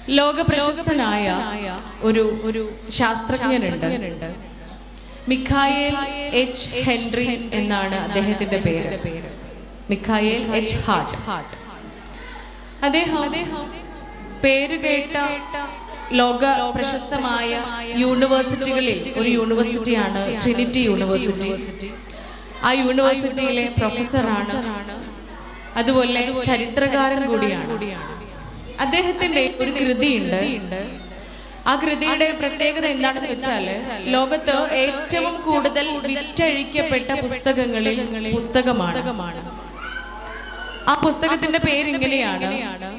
ലോക പ്രശസ്തനായ ഒരു ഒരു ശാസ്ത്രജ്ഞനുണ്ട് മിഖായേൽ എച്ച് ഹെൻറി എന്നാണ് അദ്ദേഹത്തിന്റെ പേര് മിഖായേൽ എച്ച് ഹാർട്ട് അദ്ദേഹം പേര് കേട്ട ലോക പ്രശസ്തമായ യൂണിവേഴ്സിറ്റികളിൽ ഒരു യൂണിവേഴ്സിറ്റിയാണ് ട്രിനിറ്റി യൂണിവേഴ്സിറ്റി ആ യൂണിവേഴ്സിറ്റിയിലെ പ്രൊഫസറാണ് അതുപോലെ ചരിത്രകാരൻ കൂടിയാണ് അദ്ദേഹത്തിന്റെ ഒരു കൃതിയുണ്ട് ആ കൃതിയുടെ പ്രത്യേകത എന്താണെന്ന് വെച്ചാല് ലോകത്ത് ഏറ്റവും കൂടുതൽ വിറ്റഴിക്കപ്പെട്ട പുസ്തകങ്ങളിൽ പുസ്തകമാണ് ആ പുസ്തകത്തിന്റെ പേര് ഇങ്ങനെയാണ്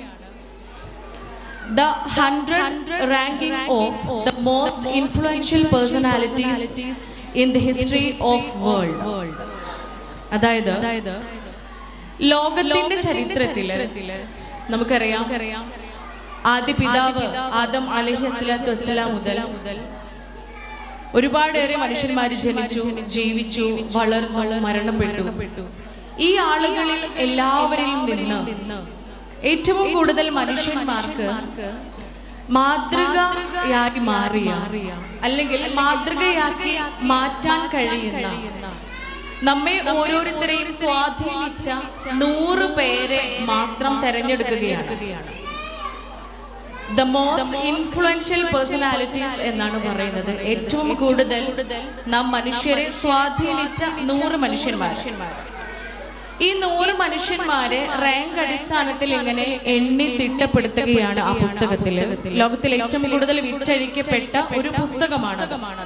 the hundred ranking of the most influential personalities in the history of world അതായത് അതായത് ലോകത്തിന്റെ ചരിത്രത്തില് നമുക്കറിയാം ആദ്യ പിതാവ് ആദം അലഹി അസ്ലാത്തു വസ്സലാം മുതൽ ഒരുപാടേറെ മനുഷ്യന്മാർ ജനിച്ചു ജീവിച്ചു വളർന്നു മരണപ്പെട്ടു ഈ ആളുകളിൽ എല്ലാവരിലും നിന്ന് ഏറ്റവും കൂടുതൽ മനുഷ്യന്മാർക്ക് മാതൃകയായി മാറിയ അല്ലെങ്കിൽ മാതൃകയാക്കി മാറ്റാൻ കഴിയുന്ന നമ്മെ ഓരോരുത്തരെയും സ്വാധീനിച്ച നൂറ് പേരെ മാത്രം തെരഞ്ഞെടുക്കുകയാണ് ദ മോസ്റ്റ് ഇൻഫ്ലുവൻഷ്യൽ പേഴ്സണാലിറ്റീസ് എന്നാണ് പറയുന്നത് ഏറ്റവും കൂടുതൽ നാം മനുഷ്യരെ സ്വാധീനിച്ച നൂറ് മനുഷ്യന്മാർ ഈ നൂറ് മനുഷ്യന്മാരെ റാങ്ക് അടിസ്ഥാനത്തിൽ ഇങ്ങനെ എണ്ണി തിട്ടപ്പെടുത്തുകയാണ് ആ പുസ്തകത്തില് ലോകത്തിൽ ഏറ്റവും കൂടുതൽ വിറ്റഴിക്കപ്പെട്ട ഒരു പുസ്തകമാണ്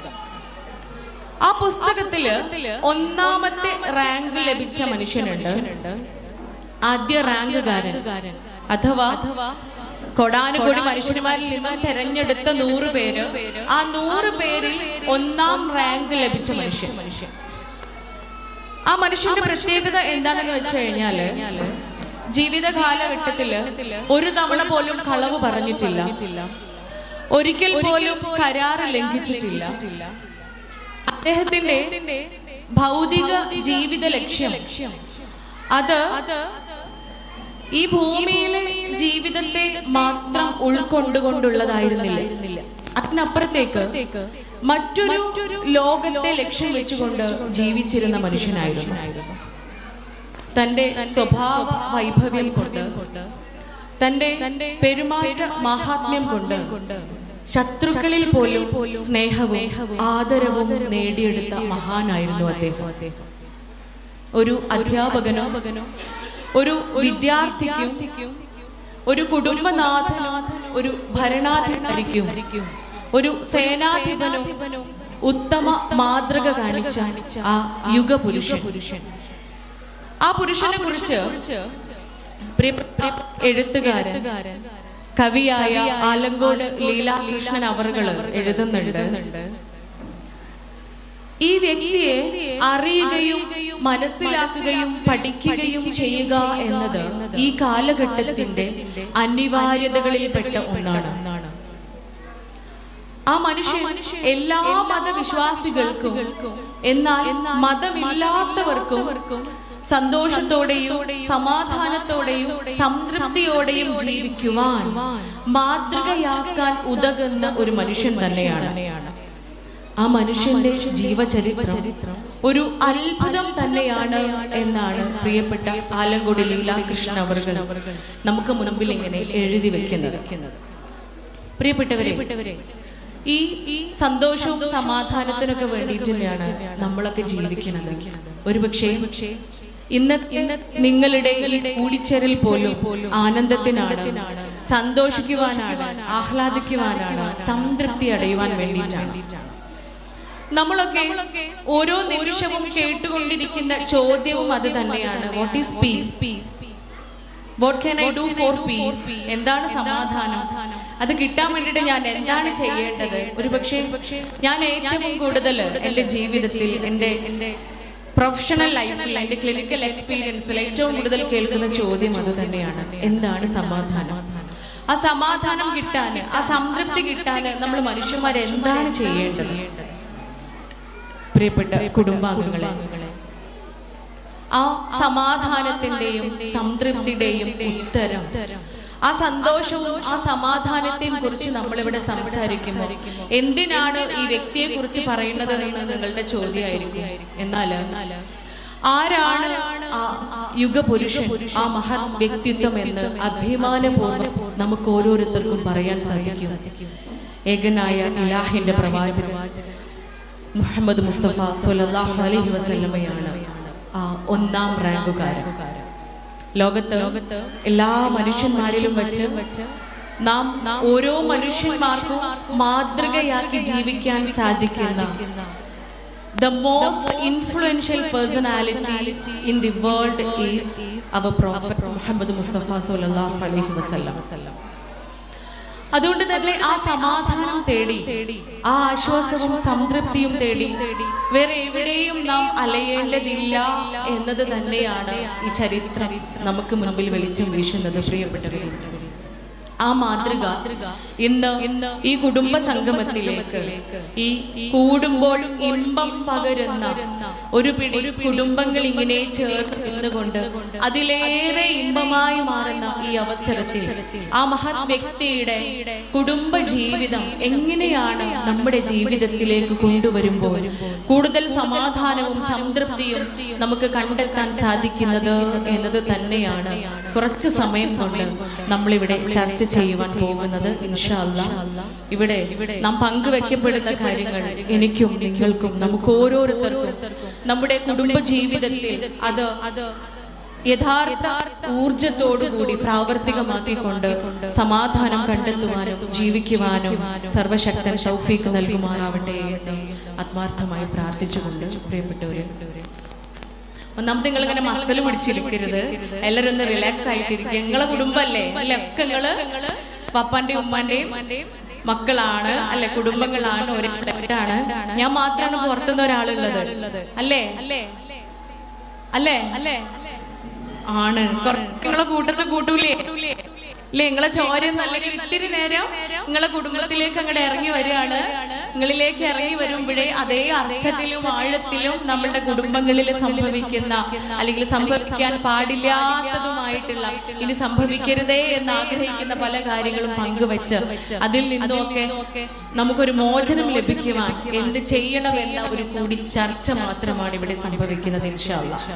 ആ പുസ്തകത്തില് ഒന്നാമത്തെ റാങ്ക് ലഭിച്ച മനുഷ്യനുണ്ട് ആദ്യ റാങ്കുകാരൻ അഥവാ കൊടാനുകൊടി മനുഷ്യന്മാരിൽ നിന്നും തെരഞ്ഞെടുത്ത നൂറ് പേര് ആ നൂറ് പേരിൽ ഒന്നാം റാങ്ക് ലഭിച്ച മനുഷ്യൻ മനുഷ്യൻ ആ മനുഷ്യന്റെ പ്രത്യേകത എന്താണെന്ന് വെച്ച് കഴിഞ്ഞാല് ജീവിത കാലഘട്ടത്തില് ഒരു തവണ പോലും കളവ് പറഞ്ഞിട്ടില്ല ഒരിക്കൽ പോലും കരാറ് ലംഘിച്ചിട്ടില്ല അദ്ദേഹത്തിന്റെ ഭൗതിക ജീവിത ലക്ഷ്യം അത് ഈ ഭൂമിയിലെ ജീവിതത്തെ മാത്രം ഉൾക്കൊണ്ടുകൊണ്ടുള്ളതായിരുന്നില്ല അതിനപ്പുറത്തേക്ക് മറ്റൊരു ലോകത്തെ ലക്ഷ്യം വെച്ചുകൊണ്ട് ജീവിച്ചിരുന്ന മനുഷ്യനായിരുന്നു തന്റെ സ്വഭാവ വൈഭവ്യം കൊണ്ട് തന്റെ പെരുമാറ്റ മഹാത്മ്യം കൊണ്ട് ശത്രുക്കളിൽ പോലും സ്നേഹവും ആദരവും നേടിയെടുത്ത മഹാനായിരുന്നു അദ്ദേഹം ഒരു അധ്യാപകനോ ഒരു വിദ്യാർത്ഥിക്കും ഒരു കുടുംബനാഥനോ ഒരു ഭരണാധികാരിക്കും ഒരു സേനാധിപനും ഉത്തമ മാതൃക കാണിച്ച ആ യുഗപുരുഷൻ പുരുഷൻ ആ പുരുഷനെ കുറിച്ച് എഴുത്തുകാരൻ കവിയായ ആലങ്കോട് ലീലാകൃഷ്ണൻ അവറുകള് എഴുതുന്നുണ്ട് ഈ വ്യക്തിയെ അറിയുകയും മനസ്സിലാക്കുകയും പഠിക്കുകയും ചെയ്യുക എന്നത് ഈ കാലഘട്ടത്തിന്റെ അനിവാര്യതകളിൽപ്പെട്ട ഒന്നാണ് ആ മനുഷ്യൻ എല്ലാ മതവിശ്വാസികൾക്കും എന്നാൽ മതമില്ലാത്തവർക്കും സന്തോഷത്തോടെയും സമാധാനത്തോടെയും സംതൃപ്തിയോടെയും ജീവിക്കുവാൻ മാതൃകയാക്കാൻ ഉതകുന്ന ഒരു മനുഷ്യൻ തന്നെയാണ് ആ മനുഷ്യന്റെ ജീവചരിത്രം ഒരു അത്ഭുതം തന്നെയാണ് എന്നാണ് പ്രിയപ്പെട്ട ആലങ്കോടി ലീലാകൃഷ്ണൻ അവർ നമുക്ക് മുൻപിൽ ഇങ്ങനെ എഴുതി വെക്കുന്നത് പ്രിയപ്പെട്ടവരെ ഈ ഈ സന്തോഷവും സമാധാനത്തിനൊക്കെ വേണ്ടിയിട്ട് തന്നെയാണ് നമ്മളൊക്കെ ജീവിക്കുന്നത് ഒരുപക്ഷേ ഇന്ന് ഇന്ന് നിങ്ങളുടെ ഈ കൂടിച്ചേരൽ പോലും ആനന്ദത്തിനാണ് സന്തോഷിക്കുവാനാണ് ആഹ്ലാദിക്കുവാനാണ് സംതൃപ്തി അടയുവാൻ വേണ്ടിയിട്ടാണ് നമ്മളൊക്കെ ഓരോ നിമിഷവും കേട്ടുകൊണ്ടിരിക്കുന്ന ചോദ്യവും അത് തന്നെയാണ് what is peace what can I do for peace എന്താണ് സമാധാനം അത് കിട്ടാൻ വേണ്ടിയിട്ട് ഞാൻ എന്താണ് ചെയ്യേണ്ടത് ഒരു പക്ഷേ ഞാൻ ഏറ്റവും കൂടുതൽ എൻ്റെ ജീവിതത്തിൽ എൻ്റെ എൻ്റെ പ്രൊഫഷണൽ ലൈഫിൽ എൻ്റെ ക്ലിനിക്കൽ എക്സ്പീരിയൻസിൽ ഏറ്റവും കൂടുതൽ കേൾക്കുന്ന ചോദ്യം അത് തന്നെയാണ് എന്താണ് സമാധാനം ആ സമാധാനം കിട്ടാൻ ആ സംതൃപ്തി കിട്ടാൻ നമ്മൾ മനുഷ്യന്മാർ എന്താണ് ചെയ്യേണ്ടത് പ്രിയപ്പെട്ട കുടുംബാംഗങ്ങളെ ആ സമാധാനത്തിന്റെയും സംതൃപ്തിയുടെയും ഉത്തരം ആ സന്തോഷവും ആ സമാധാനത്തെയും കുറിച്ച് നമ്മളിവിടെ സംസാരിക്കുമ്പോൾ എന്തിനാണ് ഈ വ്യക്തിയെ കുറിച്ച് പറയുന്നത് എന്ന് നിങ്ങളുടെ ചോദ്യമായിരിക്കും എന്നാല് ആരാണ് ആ യുഗപുരുഷൻ ആ മഹത് വ്യക്തിത്വം എന്ന് അഭിമാനപൂർവ്വം നമുക്ക് ഓരോരുത്തർക്കും പറയാൻ സാധിക്കും ഏകനായ ഇലാഹിന്റെ പ്രവാചകൻ മുഹമ്മദ് മുസ്തഫ സല്ലല്ലാഹു അലൈഹി വസല്ലമയാണ് ആ ഒന്നാം റാങ്കുകാരൻ ലോകത്ത് ലോകത്ത് എല്ലാ മനുഷ്യന്മാരിലും വെച്ച് നാം ഓരോ മനുഷ്യന്മാർക്കും മാതൃകയാക്കി ജീവിക്കാൻ സാധിക്കുന്ന the most influential personality in the world is our prophet Muhammad Mustafa sallallahu alaihi wasallam അതുകൊണ്ട് തന്നെ ആ സമാധാനം തേടി ആ ആശ്വാസവും സംതൃപ്തിയും തേടി വേറെ എവിടെയും നാം അലയേണ്ടതില്ല എന്നത് തന്നെയാണ് ഈ ചരിത്രം നമുക്ക് മുൻപിൽ വെളിച്ചം വീശുന്നത് പ്രിയപ്പെട്ടവരെ ആ മാതൃക ഇന്ന് ഇന്ന് ഈ കുടുംബ സംഗമത്തിലേക്ക് ഈ കൂടുമ്പോൾ ഇമ്പം പകരുന്ന ഒരു പിടി കുടുംബങ്ങൾ ഇങ്ങനെ ചേർത്ത് നിന്നുകൊണ്ട് അതിലേറെ ഇമ്പമായി മാറുന്ന ഈ അവസരത്തിൽ ആ മഹത് വ്യക്തിയുടെ കുടുംബ ജീവിതം എങ്ങനെയാണ് നമ്മുടെ ജീവിതത്തിലേക്ക് കൊണ്ടുവരുമ്പോൾ കൂടുതൽ സമാധാനവും സംതൃപ്തിയും നമുക്ക് കണ്ടെത്താൻ സാധിക്കുന്നത് എന്നത് തന്നെയാണ് കുറച്ച് സമയം കൊണ്ട് നമ്മളിവിടെ ചർച്ച ചെയ്യുവാൻ പോകുന്നത് ഇൻഷാ അല്ലാ ഇവിടെ നാം പങ്കുവെക്കപ്പെടുന്ന കാര്യങ്ങൾ എനിക്കും നിങ്ങൾക്കും നമുക്ക് ഓരോരുത്തർക്കും നമ്മുടെ കുടുംബ ജീവിതത്തിൽ അത് അത് യഥാർത്ഥ ഊർജത്തോടുകൂടി പ്രാവർത്തികമാക്കിക്കൊണ്ട് സമാധാനം കണ്ടെത്തുവാനും ജീവിക്കുവാനും സർവശക്തൻ ഷൗഫീക്ക് നൽകുമാറാവട്ടെ എന്ന് ആത്മാർത്ഥമായി പ്രാർത്ഥിച്ചുകൊണ്ട് പ്രിയപ്പെട്ടവരെ ഒന്നാമത് നിങ്ങൾ ഇങ്ങനെ മസല് പിടിച്ചിരിക്കരുത് എല്ലാരും ഒന്ന് റിലാക്സ് ആയിട്ടിരിക്കുക നിങ്ങളെ കുടുംബല്ലേ അല്ലെ ഒക്കെ നിങ്ങള് പപ്പാന്റെയും ഉമ്മാന്റെയും മക്കളാണ് അല്ലെ കുടുംബങ്ങളാണ് ഒരാണ് ഞാൻ മാത്രമാണ് പുറത്തുനിന്ന് ഒരാളുള്ളത് അല്ലേ അല്ലേ അല്ലേ അല്ലേ ആണ് കുറ- നിങ്ങളെ കൂട്ടത്തെ കൂട്ടൂലേ അല്ലേ നിങ്ങളെ ചോരം അല്ലെങ്കിൽ ഇത്തിരി നേരം നിങ്ങളെ കുടുംബത്തിലേക്ക് അങ്ങോട്ട് ഇറങ്ങി വരികയാണ് നിങ്ങളിലേക്ക് ഇറങ്ങി വരുമ്പോഴേ അതേ അർത്ഥത്തിലും ആഴത്തിലും നമ്മളുടെ കുടുംബങ്ങളിൽ സംഭവിക്കുന്ന അല്ലെങ്കിൽ സംഭവിക്കാൻ പാടില്ലാത്തതുമായിട്ടുള്ള ഇനി സംഭവിക്കരുതേ എന്ന് ആഗ്രഹിക്കുന്ന പല കാര്യങ്ങളും പങ്കുവെച്ച് അതിൽ നിന്നൊക്കെ നമുക്കൊരു മോചനം ലഭിക്കുവാൻ എന്ത് ചെയ്യണമെന്ന ഒരു കൂടി ചർച്ച മാത്രമാണ് ഇവിടെ സംഭവിക്കുന്നത് ഇൻഷാ അല്ലാ.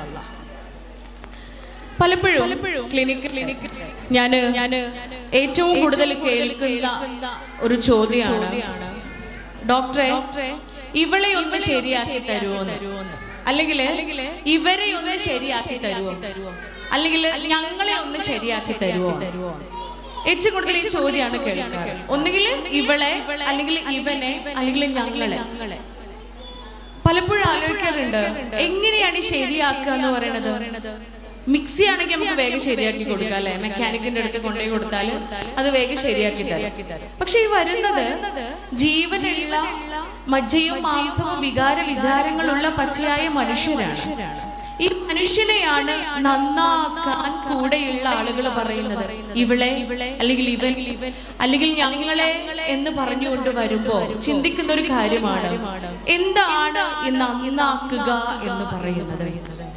പലപ്പോഴും ക്ലിനിക്ക് ക്ലിനിക്ക് ഞാന് ഞാന് ഏറ്റവും കൂടുതൽ കേൾക്കുന്ന ഒരു ചോദ്യമാണ് ഡോക്ടറെ ഇവളെ ഒന്ന് ശരിയാക്കി തരുമോ അല്ലെങ്കിൽ ഇവരെ ഒന്ന് ശരിയാക്കി തരുമോ അല്ലെങ്കിൽ ഞങ്ങളെ ഒന്ന് ശരിയാക്കി തരുമോ ഏറ്റവും കൂടുതൽ ഈ ചോദ്യമാണ് കേൾക്കാറ് ഒന്നുകിൽ ഇവളെ അല്ലെങ്കിൽ ഇവനെ അല്ലെങ്കിൽ ഞങ്ങളെ പലപ്പോഴും ആലോചിക്കാറുണ്ട് എങ്ങനെയാണ് ഈ ശരിയാക്കുക എന്ന് പറയുന്നത് മിക്സി ആണെങ്കിൽ നമുക്ക് വേഗം ശരിയാക്കി കൊടുക്കാം അല്ലെ മെക്കാനിക്കിന്റെ അടുത്ത് കൊണ്ടുപോയി കൊടുത്താൽ അത് വേഗം ശരിയാക്കി തരും പക്ഷെ ഈ വരുന്നത് ജീവനുള്ള മജ്ജയും മാംസവും വികാര വിചാരങ്ങളുള്ള പച്ചയായ മനുഷ്യരാണ് ഈ മനുഷ്യനെയാണ് നന്നാക്കാൻ കൂടെയുള്ള ആളുകൾ പറയുന്നത് ഇവളെ അല്ലെങ്കിൽ ഇവൻ അല്ലെങ്കിൽ ഞങ്ങളെ എന്ന് പറഞ്ഞുകൊണ്ട് വരുമ്പോ ചിന്തിക്കുന്ന ഒരു കാര്യമാണ് എന്താണ് ഈ നന്നാക്കുക എന്ന് പറയുന്നത്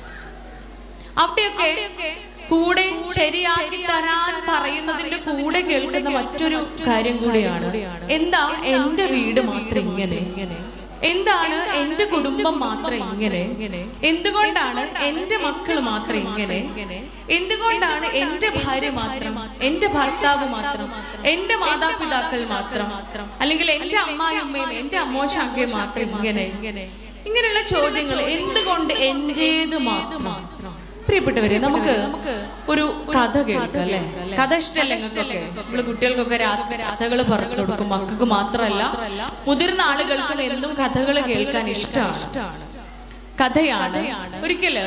അവിടെയൊക്കെ കൂടെ ശരിയാക്കി തരാൻ പറയുന്നതിന്റെ കൂടെ കേൾക്കുന്ന മറ്റൊരു കാര്യം കൂടിയാണ് എന്താ എന്റെ വീട് മാത്രം ഇങ്ങനെ എന്താണ് എന്റെ കുടുംബം മാത്രം ഇങ്ങനെ എന്തുകൊണ്ടാണ് എന്റെ മക്കൾ മാത്രം ഇങ്ങനെ എന്തുകൊണ്ടാണ് എന്റെ ഭാര്യ മാത്രം എന്റെ ഭർത്താവ് മാത്രം എന്റെ മാതാപിതാക്കൾ മാത്രം അല്ലെങ്കിൽ എന്റെ അമ്മായിയമ്മയും എന്റെ അമ്മോശാക്കയും മാത്രം ഇങ്ങനെ ഇങ്ങനെയുള്ള ചോദ്യങ്ങൾ എന്തുകൊണ്ട് എന്റേത് മാത്രം പ്രിയപ്പെട്ടവരെ നമുക്ക് ഒരു കഥ കേൾക്കാം അല്ലെ കഥ ഇഷ്ടമല്ലേ നിങ്ങൾക്കൊക്കെ നമ്മള് കുട്ടികൾക്കൊക്കെ രാത്രി കഥകൾ പറഞ്ഞു കൊടുക്കും മക്കൾക്ക് മാത്രമല്ല മുതിർന്ന ആളുകൾക്കും എന്നും കഥകൾ കേൾക്കാൻ ഇഷ്ടമാണ് കഥയാണ് ഒരിക്കല്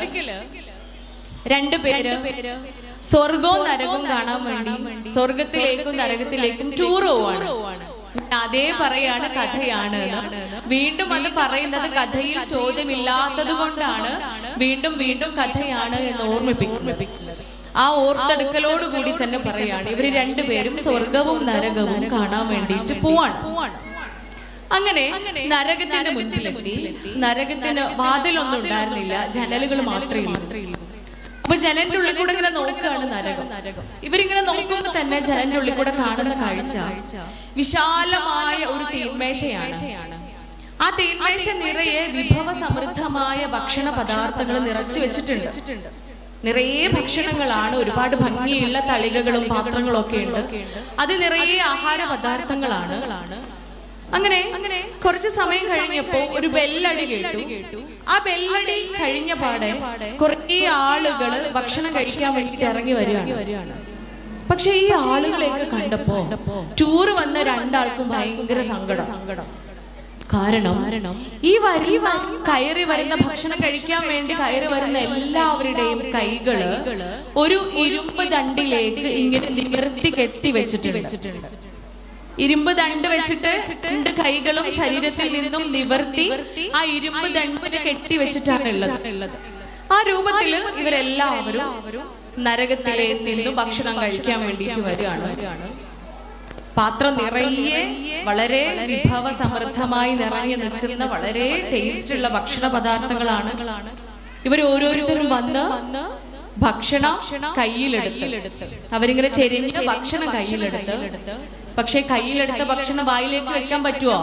രണ്ടു പേര് സ്വർഗവും നരകവും കാണാൻ വേണ്ടി സ്വർഗത്തിലേക്കും നരകത്തിലേക്കും ടൂർ പോവാണ് അതേ പറയാണ് കഥയാണ് എന്ന്. വീണ്ടും അത് പറയുന്നത് കഥയിൽ ചോദ്യമില്ലാത്തത് കൊണ്ടാണ് വീണ്ടും വീണ്ടും കഥയാണ് എന്ന് ഓർമ്മിപ്പിക്കുന്നത് ആ ഓർത്തെടുക്കലോട് കൂടി തന്നെ പറയാണ് ഇവര് രണ്ടുപേരും സ്വർഗവും നരകവും കാണാൻ വേണ്ടിയിട്ട് പോവാണ് അങ്ങനെ നരകത്തിന്റെ മുൻപിലെത്തി നരകത്തിന് വാതിലൊന്നും ഉണ്ടായിരുന്നില്ല ജനലുകൾ മാത്രമേ ഉള്ളൂ അപ്പൊ ജനന്റെ ഉള്ളിൽ കൂടെ ഇങ്ങനെ നോക്കുകയാണ് നരകം ഇവരിങ്ങനെ നോക്കുമ്പോൾ തന്നെ ജനന്റെ ഉള്ളിൽ കൂടെ കാണുന്ന കാഴ്ച വിശാലമായ ഒരു തീന്മേശയാണ് ആ തീന്മേശ നിറയെ വിഭവ സമൃദ്ധമായ ഭക്ഷണ പദാർത്ഥങ്ങൾ നിറച്ചു വെച്ചിട്ടുണ്ട് നിറയെ ഭക്ഷണങ്ങളാണ് ഒരുപാട് ഭംഗിയുള്ള തളികകളും പാത്രങ്ങളും ഒക്കെ ഉണ്ട് അത് നിറയെ ആഹാര പദാർത്ഥങ്ങളാണ് അങ്ങനെ അങ്ങനെ കുറച്ച് സമയം കഴിഞ്ഞപ്പോ ഒരു ബെല്ലടി കേട്ടു ആ ബെല്ലടി കഴിഞ്ഞ പാടെ കുറേ ആളുകള് ഭക്ഷണം കഴിക്കാൻ വേണ്ടിട്ട് ഇറങ്ങി വരികയാണ് പക്ഷെ ഈ ആളുകളെയൊക്കെ കണ്ടപ്പോ ടൂർ വന്ന രണ്ടാൾക്കും ഭയങ്കര സങ്കടം സങ്കടം കാരണം ഈ വരി കയറി വരുന്ന ഭക്ഷണം കഴിക്കാൻ വേണ്ടി കയറി വരുന്ന എല്ലാവരുടെയും കൈകള് ഒരു ഇരുമ്പ് ദണ്ടിലേക്ക് ഇങ്ങനെ നിവർത്തി കെട്ടി വെച്ചിട്ട് വെച്ചിട്ടുണ്ട് ഇരുമ്പ് ദണ്ട് വെച്ചിട്ട് രണ്ട് കൈകളും ശരീരത്തിൽ നിന്നും നിവർത്തി ആ ഇരുമ്പ് ദണ്ടിനെ കെട്ടി വെച്ചിട്ടാണ് ഉള്ളത് ആ രൂപത്തില് ഇവരെല്ലാവരും നരകത്തിലെ നിന്ന് ഭക്ഷണം കഴിക്കാൻ വേണ്ടിയിട്ട് വരികയാണ് പാത്രം നിറയെ വളരെ വിഭവ സമൃദ്ധമായി നിറഞ്ഞു നിൽക്കുന്ന വളരെ ടേസ്റ്റ് ഉള്ള ഭക്ഷണ പദാർത്ഥങ്ങളാണ് ഇവർ ഓരോരുത്തരും വന്ന് ഭക്ഷണം കയ്യിലെടുത്ത് അവരിങ്ങനെ ചെരിഞ്ഞ ഭക്ഷണം കയ്യിലെടുത്ത് പക്ഷെ കയ്യിലെടുത്ത ഭക്ഷണം വായിലേക്ക് വെക്കാൻ പറ്റുമോ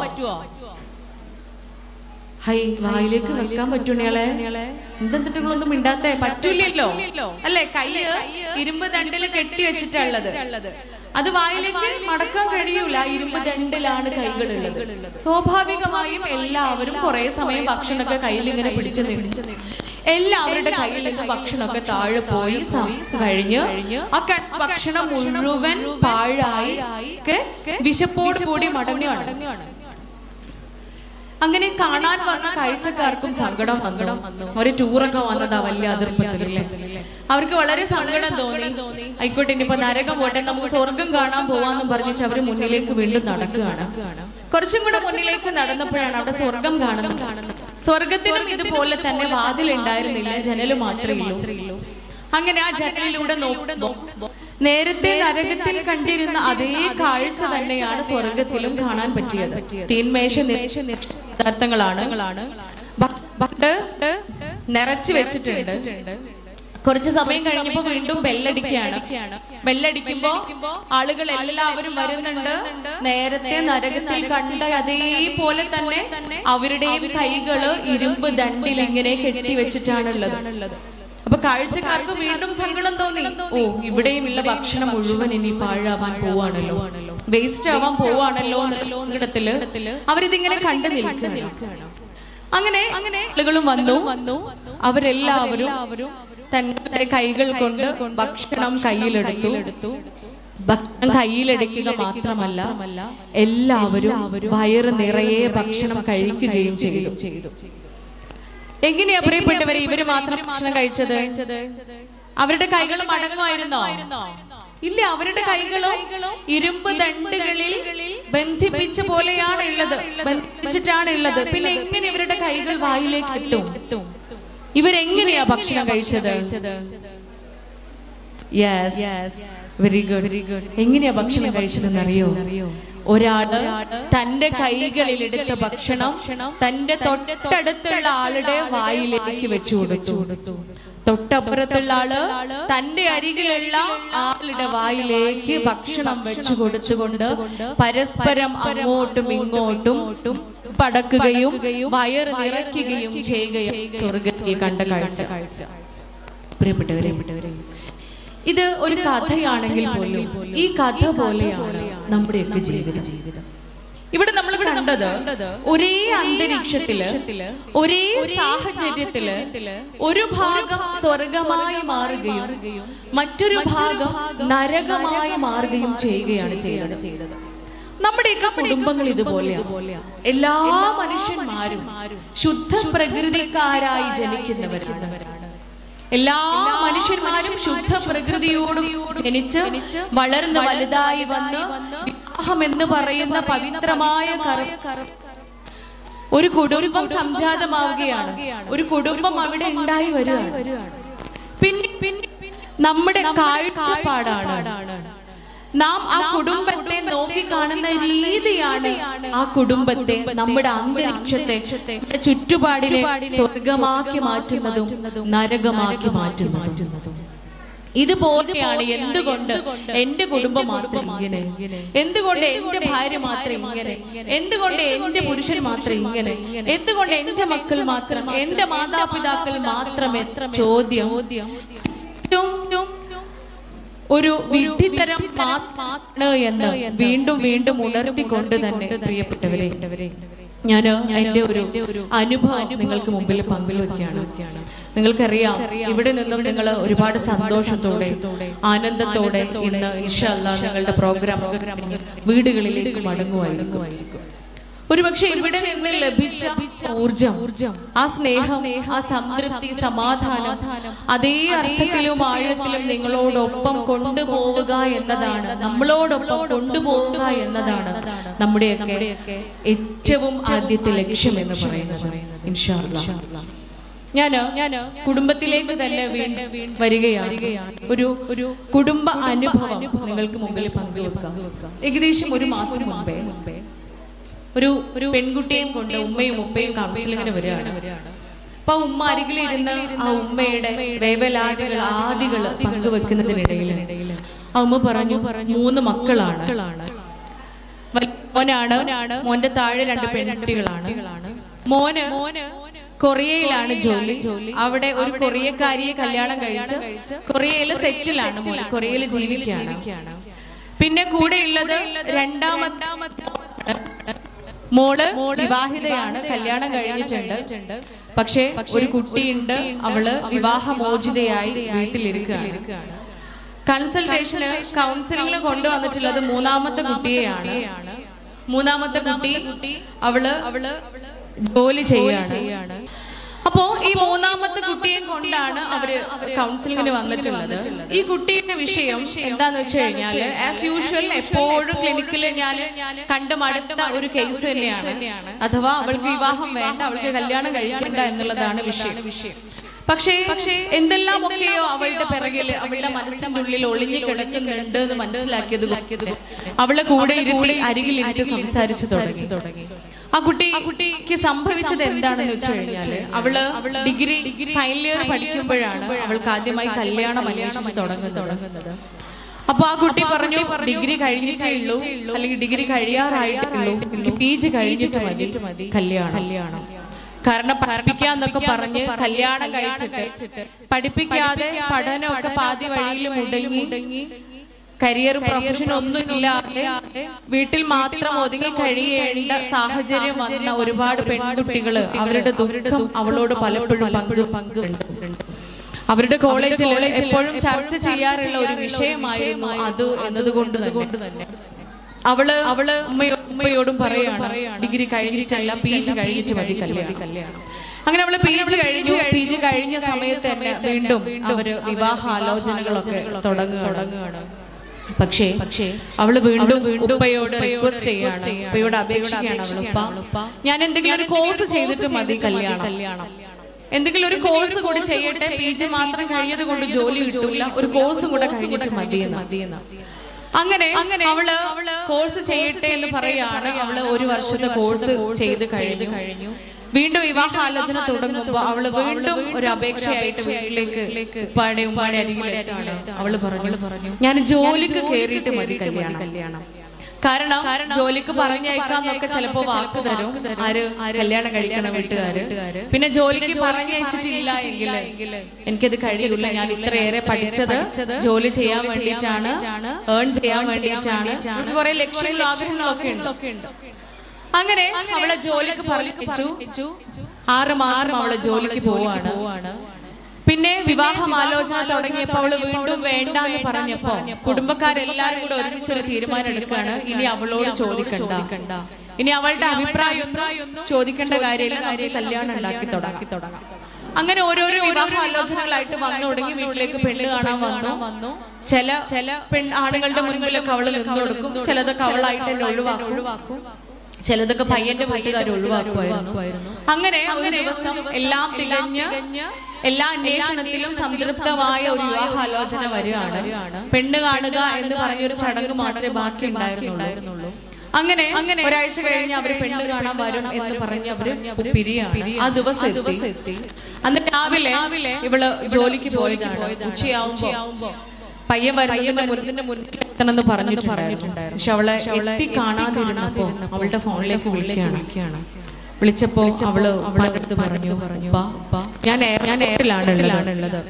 ഹൈ വായിലേക്ക് വെക്കാൻ പറ്റൂണിയാളെ എന്തെന്നിട്ടുകളൊന്നും മിണ്ടാത്തേ പറ്റൂലല്ലോ അല്ലെ കൈ ഇരുമ്പ് ദണ്ടില് കെട്ടി വെച്ചിട്ടുള്ളത് അത് വായിലേക്ക് മടക്കാൻ കഴിയൂല ഇരുമ്പ് ദണ്ടിലാണ് കൈകളുള്ളത് സ്വാഭാവികമായും എല്ലാവരും കുറെ സമയം ഭക്ഷണമൊക്കെ കയ്യിൽ ഇങ്ങനെ പിടിച്ചു നിന്ന് എല്ലാവരുടെ കയ്യിൽ നിന്ന് ഭക്ഷണമൊക്കെ താഴെ പോയി സം- കഴിഞ്ഞ് ആ ക- ഭക്ഷണം മുഴുവൻ പാഴായി ഒക്കെ വിശപ്പോട് കൂടി മടങ്ങുകയാണ് അങ്ങനെ കാണാൻ വന്ന കാഴ്ചക്കാർക്കും സങ്കടം വന്നു ഒരു ടൂറൊക്കെ വന്നതാ വലിയ അതിർപ്പത്തിലല്ലേ അവർക്ക് വളരെ സങ്കടം തോന്നി ആയിക്കോട്ടെ ഇനിയിപ്പോ നരകം പോട്ടെ നമുക്ക് സ്വർഗം കാണാൻ പോവാന്നും പറഞ്ഞിട്ട് അവര് മുന്നിലേക്ക് വീണ്ടും നടക്കുകയാണ് കുറച്ചും കൂടെ മുന്നിലേക്ക് നടന്നപ്പോഴാണ് അവിടെ സ്വർഗം കാണുന്നത് സ്വർഗത്തിനും ഇതുപോലെ തന്നെ വാതിലുണ്ടായിരുന്നില്ല ജനല് മാത്രമേ ഉള്ളൂ അങ്ങനെ ആ ജനലിലൂടെ നോക്കുമ്പോ നേരത്തെ നരകത്തിൽ കണ്ടിരുന്ന അതേ കാഴ്ച തന്നെയാണ് സ്വർഗത്തിലും കാണാൻ പറ്റിയത് തീന്മേശ നിരശ പദാർത്ഥങ്ങളാണ് ഭട്ട് നിറച്ചു വെച്ചിട്ടുണ്ട് കുറച്ച് സമയം കഴിഞ്ഞപ്പോ വീണ്ടും ബെല്ലടിക്കുകയാണ് ബെല്ലടിക്കുമ്പോ ആളുകൾ എല്ലാവരും വരുന്നുണ്ട് നേരത്തെ നരകത്തിൽ കണ്ട അതേപോലെ തന്നെ അവരുടെയും കൈകള് ഇരുമ്പ് ദണ്ടിൽ ഇങ്ങനെ കെട്ടി വെച്ചിട്ടാണുള്ളത് അപ്പൊ കാഴ്ചക്കാർക്ക് വീണ്ടും സങ്കടം തോന്നി ഓ ഇവിടെയും ഉള്ള ഭക്ഷണം മുഴുവൻ ഇനി പാഴാവാൻ പോവാണല്ലോ വേസ്റ്റ് ആവാൻ പോവാണല്ലോ എന്നിടത്തില് അവരിതിങ്ങനെ കണ്ടു നിൽക്കുകയാണ് അങ്ങനെ അങ്ങനെ ആളുകളും വന്നു വന്നു അവരെല്ലാവരും തങ്ങളുടെ കൈകൾ കൊണ്ട് ഭക്ഷണം കയ്യിലെടുത്തു ഭക്ഷണം കയ്യിലെടുക്കുക മാത്രമല്ല എല്ലാവരും വയറ് നിറയെ ഭക്ഷണം കഴിക്കുകയും ചെയ്തു ചെയ്തു എങ്ങനെയാ പ്രിയപ്പെട്ടവരെ ഇവര് മാത്രം ഭക്ഷണം കഴിച്ചത് അവരുടെ കൈകൾ മടങ്ങുമായിരുന്നോ ഇല്ല അവരുടെ കൈകളോ ഇരുമ്പ് ദണ്ടുകളിൽ ബന്ധിപ്പിച്ച പോലെയാണ് ഉള്ളത് ബന്ധിപ്പിച്ചിട്ടാണ് ഉള്ളത് പിന്നെ എങ്ങനെ ഇവരുടെ കൈകൾ വായിലേക്ക് എത്തും ഇവരെങ്ങനെയാ ഭക്ഷണം കഴിച്ചത് yes very good very good എങ്ങനെയാ ഭക്ഷണം കഴിച്ചതെന്ന് അറിയോ ഒരാള് തന്റെ കൈകളിൽ എടുത്ത ഭക്ഷണം തന്റെ തൊട്ടടുത്തുള്ള ആളുടെ വായിലേക്ക് വെച്ചു കൊടുത്തു തൊട്ടപ്പുറത്തുള്ള ആള് തന്റെ അരികിലുള്ള ആളുടെ വായിലേക്ക് ഭക്ഷണം വെച്ചു കൊടുത്തുകൊണ്ട് പരസ്പരം അങ്ങോട്ടും ഇങ്ങോട്ടും പടക്കുകയും വയറ് നിറയ്ക്കുകയും ചെയ്യുകയും സ്വർഗത്തിൽ കണ്ട കാഴ്ച കാഴ്ച പ്രിയപ്പെട്ടവരെ ഇത് ഒരു കഥയാണെങ്കിൽ പോലും ഈ കഥ പോലെയാണ് നമ്മുടെയൊക്കെ ജീവിതം ജീവിതം ഇവിടെ നമ്മൾ കണ്ടത് ഒരേ അന്തരീക്ഷത്തില് ഒരേ സാഹചര്യത്തില് ഒരു ഭാഗം സ്വർഗമായി മാറുകയും മറ്റൊരു ഭാഗം നരകമായി മാറുകയും ചെയ്യുകയാണ് ചെയ്തത് നമ്മുടെയൊക്കെ കുടുംബങ്ങൾ ഇതുപോലെയാ എല്ലാ മനുഷ്യന്മാരും ശുദ്ധ പ്രകൃതിക്കാരായി ജനിക്കുന്നവരാണ് എല്ലാ മനുഷ്യന്മാരും ശുദ്ധ പ്രകൃതിയോടും ജനിച്ച് വളർന്ന് വലുതായി വന്ന് വിവാഹം എന്ന് പറയുന്ന പവിത്രമായ കറ ഒരു കുടുംബം സംജാതമാവുകയാണ് ഒരു കുടുംബം അവിടെ ഉണ്ടായി വരികയാണ് പിന്നെ പിന്നെ നമ്മുടെ കാഴ്ചപ്പാടാണ് നാം ആ കുടുംബത്തെ നോക്കി കാണുന്ന രീതിയാണ് ആ കുടുംബത്തെ നമ്മുടെ അന്തരീക്ഷത്തെ നമ്മുടെ ചുറ്റുപാടിനെ സ്വർഗമാക്കി മാറ്റുന്നതും നരകമാക്കി മാറ്റുന്നതും ഇതുപോലെയാണ് എന്തുകൊണ്ട് എന്റെ കുടുംബം മാത്രം ഇങ്ങനെ എന്തുകൊണ്ട് എന്റെ ഭാര്യ മാത്രം ഇങ്ങനെ എന്തുകൊണ്ട് എന്റെ പുരുഷൻ മാത്രം ഇങ്ങനെ എന്തുകൊണ്ട് എന്റെ മക്കൾ മാത്രം എന്റെ മാതാപിതാക്കൾ മാത്രം എത്ര ചോദ്യം ഏറ്റവും ഒരു വിഡ്ഢിത്തരം ആണ് എന്ന് വീണ്ടും വീണ്ടും ഉണർത്തിക്കൊണ്ട് തന്നെ പ്രിയപ്പെട്ടവരെ ഞാൻ എന്റെ ഒരു അനുഭവം നിങ്ങൾക്ക് മുമ്പിൽ പങ്കുവെക്കുകയാണ് നിങ്ങൾക്കറിയാം ഇവിടെ നിന്നും നിങ്ങൾ ഒരുപാട് സന്തോഷത്തോടെ ആനന്ദത്തോടെ ഇന്ന് ഇൻഷല്ല നിങ്ങളുടെ പ്രോഗ്രാം വീടുകളിലേക്ക് മടങ്ങുമായിരിക്കും ഒരുപക്ഷെ ഇവിടെ നിന്ന് ലഭിച്ച ഊർജം ഊർജം ആ സ്നേഹം ആ സംതൃപ്തി സമാധാനം അതേ അർത്ഥത്തിലും ആഴത്തിലും നിങ്ങളോടൊപ്പം കൊണ്ടുപോവുക എന്നതാണ് നമ്മളോടൊപ്പം കൊണ്ടുപോവുക എന്നതാണ് നമ്മുടെയൊക്കെ ഏറ്റവും ആദ്യത്തെ ലക്ഷ്യം എന്ന് പറയുന്നത് ഇൻഷാ അല്ലാഹ്. ഞാന് ഞാന് കുടുംബത്തിലേക്ക് തന്നെ വീണ്ടും വരികയാണ് ഒരു ഒരു കുടുംബ അനുഭവം നിങ്ങൾക്ക് മുമ്പിൽ പങ്കുവെക്കാം ഏകദേശം ഒരു മാസം മുമ്പേ ഒരു ഒരു പെൺകുട്ടിയെയും കൊണ്ട് ഉമ്മയും ഉപ്പയും കൗൺസിലിങ്ങിന് വരികയാണ് അപ്പൊ ആ ഉമ്മ അരികിലിരുന്ന് ആ ഉമ്മയുടെ വേവലാദികൾ ആദികൾ പങ്കുവെക്കുന്നതിനിടയിൽ ആ ഉമ്മ പറഞ്ഞു പറഞ്ഞു മൂന്ന് മക്കളാണ് മോനാണ് മോന്റെ താഴെ രണ്ട് പെൺകുട്ടികളാണ് മോന് മോന് കൊറിയയിലാണ് ജോലി ജോലി അവിടെ ഒരു കൊറിയക്കാരിയെ കല്യാണം കഴിച്ച് കൊറിയയിലെ സെറ്റിലാണ് മോൻ കൊറിയയിൽ ജീവിക്കുകയാണ് പിന്നെ കൂടെയുള്ളത് രണ്ടാമത്തെ മോള് വിവാഹിതയാണ് കല്യാണം കഴിഞ്ഞിട്ടുണ്ട് പക്ഷേ ഒരു കുട്ടിയുണ്ട് അവള് വിവാഹമോചിതയായി വീട്ടിലിരിക്കുകയാണ് കൺസൾട്ടേഷന് കൗൺസിലിംഗിന് കൊണ്ടുവന്നിട്ടുള്ളത് മൂന്നാമത്തെ കുട്ടിയെയാണ് മൂന്നാമത്തെ കുട്ടി അവള് അവള് ജോലി ചെയ്യാണ് അപ്പോ ഈ മൂന്നാമത്തെ കുട്ടിയെ കൊണ്ടാണ് അവര് കൗൺസിലിംഗിന് വന്നിട്ടുള്ളത് ഈ കുട്ടിയുടെ വിഷയം എന്താന്ന് വെച്ച് കഴിഞ്ഞാല് ആസ് യൂഷ്വൽ എപ്പോഴും ക്ലിനിക്കിൽ ഞാൻ കണ്ടു മടുത്ത ഒരു കേസ് തന്നെയാണ് അഥവാ അവൾക്ക് വിവാഹം വേണ്ട അവൾക്ക് കല്യാണം കഴിക്കണ്ട എന്നുള്ളതാണ് വിഷയം പക്ഷേ പക്ഷേ എന്തെല്ലാം ഒക്കെയോ അവളുടെ പിറകില് അവളുടെ മനസ്സിന്റെ ഉള്ളിൽ ഒളിഞ്ഞു കിടക്കുന്നുണ്ട് എന്ന് മനസ്സിലാക്കിയത് അവളെ കൂടെ ഇരുത്തി അരികിലിരുത്തി സംസാരിച്ചു തുടങ്ങി തുടങ്ങി ആ കുട്ടി ആ കുട്ടിക്ക് സംഭവിച്ചത് എന്താണെന്ന് വെച്ച് കഴിഞ്ഞാല് അവള് ഡിഗ്രി ഫൈനൽ ഇയർ പഠിക്കുമ്പോഴാണ് അവൾക്ക് ആദ്യമായി കല്യാണം അന്വേഷിച്ച് തുടങ്ങുന്നത് അപ്പൊ ആ കുട്ടി പറഞ്ഞു ഡിഗ്രി കഴിഞ്ഞിട്ടേ ഉള്ളൂ അല്ലെങ്കിൽ ഡിഗ്രി കഴിയാറായിട്ടുള്ളൂ എനിക്ക് പി ജി കഴിഞ്ഞിട്ട് മതി കല്യാണം കല്യാണം കാരണം പഠിപ്പിക്കാന്നൊക്കെ പറഞ്ഞ് കല്യാണം കഴിച്ചിട്ട് പഠിപ്പിക്കാതെ പഠനമൊക്കെ പാതി വഴിയിൽ മുടങ്ങി കരിയർ പ്രൊഫഷൻ ഒന്നുമില്ലാതെ വീട്ടിൽ മാത്രം ഒതുങ്ങി കഴിയേണ്ട സാഹചര്യം വന്ന ഒരുപാട് പെൺകുട്ടികള് അവരുടെ ദുരിതം അവളോട് പലപ്പോഴും പങ്ക് പങ്കുണ്ട് അവരുടെ കോളേജിൽ എപ്പോഴും ചർച്ച ചെയ്യാറുള്ള ഒരു വിഷയമായിരുന്നു അത് എന്നതുകൊണ്ട് തന്നെ അവള് അവള് ഉമ്മയോ- ഉമ്മയോടും പറയാണ് ഡിഗ്രി കഴിഞ്ഞിട്ടല്ല പി ജി കഴിഞ്ഞിട്ട് മതി കല്യാണം അങ്ങനെ അവള് പി ജി കഴിഞ്ഞു പി ജി കഴിഞ്ഞ സമയത്ത് തന്നെ വീണ്ടും അവര് വിവാഹ ആലോചനകളൊക്കെ തുടങ്ങുകയാണ് പക്ഷേ പക്ഷേ അവള് വീണ്ടും വീണ്ടും ഉപ്പയോട് റിക്വസ്റ്റ് ചെയ്യാണ് ഉപ്പയോട് അപേക്ഷിക്കുകയാണ് അവൾ ഉപ്പ ഞാൻ എന്തെങ്കിലും ഒരു കോഴ്സ് ചെയ്തിട്ട് മതി കല്യാണം കല്യാണം എന്തെങ്കിലും ഒരു കോഴ്സ് കൂടി ചെയ്യട്ടെ പി ജി മാത്രം കഴിഞ്ഞത് കൊണ്ട് ജോലി കിട്ടൂല ഒരു കോഴ്സും കൂടെ കഴിഞ്ഞിട്ട് മതിയെന്ന് മതിയെന്ന് അങ്ങനെ അങ്ങനെ അവള് കോഴ്സ് ചെയ്യട്ടെ എന്ന് പറയാണ് അവള് ഒരു വർഷത്തെ കോഴ്സ് ചെയ്ത് കഴിഞ്ഞു കഴിഞ്ഞു വീണ്ടും വിവാഹാലോചന തുടങ്ങുമ്പോ അവള് വീണ്ടും ഒരു അപേക്ഷയായിട്ട് വീട്ടിലേക്ക് ഉപ്പാടെ ഉമ്മാടെ അരികിലെത്താണ് അവള് പറഞ്ഞു പറഞ്ഞു ഞാൻ ജോലിക്ക് കയറിയിട്ട് മതി കല്യാണം കല്യാണം കാരണം ജോലിക്ക് പറഞ്ഞയക്കാന്നൊക്കെ ചിലപ്പോ വാക്ക് തരും ആര് കല്യാണം കഴിക്കണ വീട്ടുകാര് പിന്നെ ജോലിക്ക് പറഞ്ഞയച്ചിട്ടില്ല എങ്കിൽ എനിക്കത് കഴിയില്ല ഞാൻ ഇത്രയേറെ പഠിച്ചത് ജോലി ചെയ്യാൻ വേണ്ടിയിട്ടാണ് ഏൺ ചെയ്യാൻ വേണ്ടിയിട്ടാണ് എനിക്ക് കുറെ ലക്ഷ്യങ്ങളും ആഗ്രഹങ്ങളൊക്കെ ഉണ്ട് അങ്ങനെ അവളെ ജോലിക്ക് പറഞ്ഞയച്ചു ആറ് മാസം അവളെ ജോലിക്ക് പോവാണ് പിന്നെ വിവാഹം ആലോചന തുടങ്ങിയപ്പോ അവള് വീണ്ടും വേണ്ട എന്ന് പറഞ്ഞപ്പോ കുടുംബക്കാരെല്ലാരും കൂടെ ഒരുമിച്ചൊരു തീരുമാനം എടുക്കുകയാണ് ഇനി അവളോട് ചോദിക്കണ്ട ഇനി അവളുടെ അഭിപ്രായം ഒന്നും ചോദിക്കേണ്ട കാര്യമില്ല നമുക്ക് കല്യാണം ഉണ്ടാക്കി തുടങ്ങി തുടങ്ങാം അങ്ങനെ ഓരോരോ വിവാഹ ആലോചനകളായിട്ട് വന്നു തുടങ്ങി വീട്ടിലേക്ക് പെണ്ണ് കാണാൻ വന്നു വന്നു ചില ചില പെൺ ആണുങ്ങളുടെ മുൻപിലൊക്കെ അവള് നിന്നു കൊടുക്കും ചിലതൊക്കെ അവളായിട്ട് തന്നെ ഒഴിവാക്കും ചിലതൊക്കെ പയ്യന്റെ വീട്ടുകാർ ഒഴിവാക്കുമായിരുന്നു അങ്ങനെ അങ്ങനെ ദിവസം എല്ലാം തികഞ്ഞ് എല്ലാ അന്വേഷണത്തിലും സംതൃപ്തമായ ഒരു വിവാഹാലോചന വരികയാണ് പെണ്ണ് കാണുക എന്ന് പറഞ്ഞൊരു ചടങ്ങ് മാത്രമേ ബാക്കി ഉണ്ടായിരുന്നുള്ളൂ അങ്ങനെ അങ്ങനെ ഒരാഴ്ച കഴിഞ്ഞ് അവര് പെണ്ണ് കാണാൻ വരും എന്ന് പറഞ്ഞ് അവര് പിരിയാണ് ആ ദിവസം എത്തി അന്ന് രാവിലെ ഇവള് ജോലിക്ക് പോയതാണ് ഉച്ചയാവുമ്പോ പയ്യൻ വരുന്നതിന്റെ മുന്നിന്റെ മുന്നിൽ പറഞ്ഞിട്ട് പറഞ്ഞിട്ടുണ്ടായിരുന്നു പക്ഷെ അവളെ എത്തി കാണാതിരുന്നപ്പോ അവളുടെ ഫോണിലേക്ക് വിളിക്കുകയാണ് വിളിച്ചപ്പോ അവള് അവളുടെ അടുത്ത് പറഞ്ഞു പറഞ്ഞു ഞാൻ എയർ- ഞാൻ എയറിലാണ് ഉള്ളത്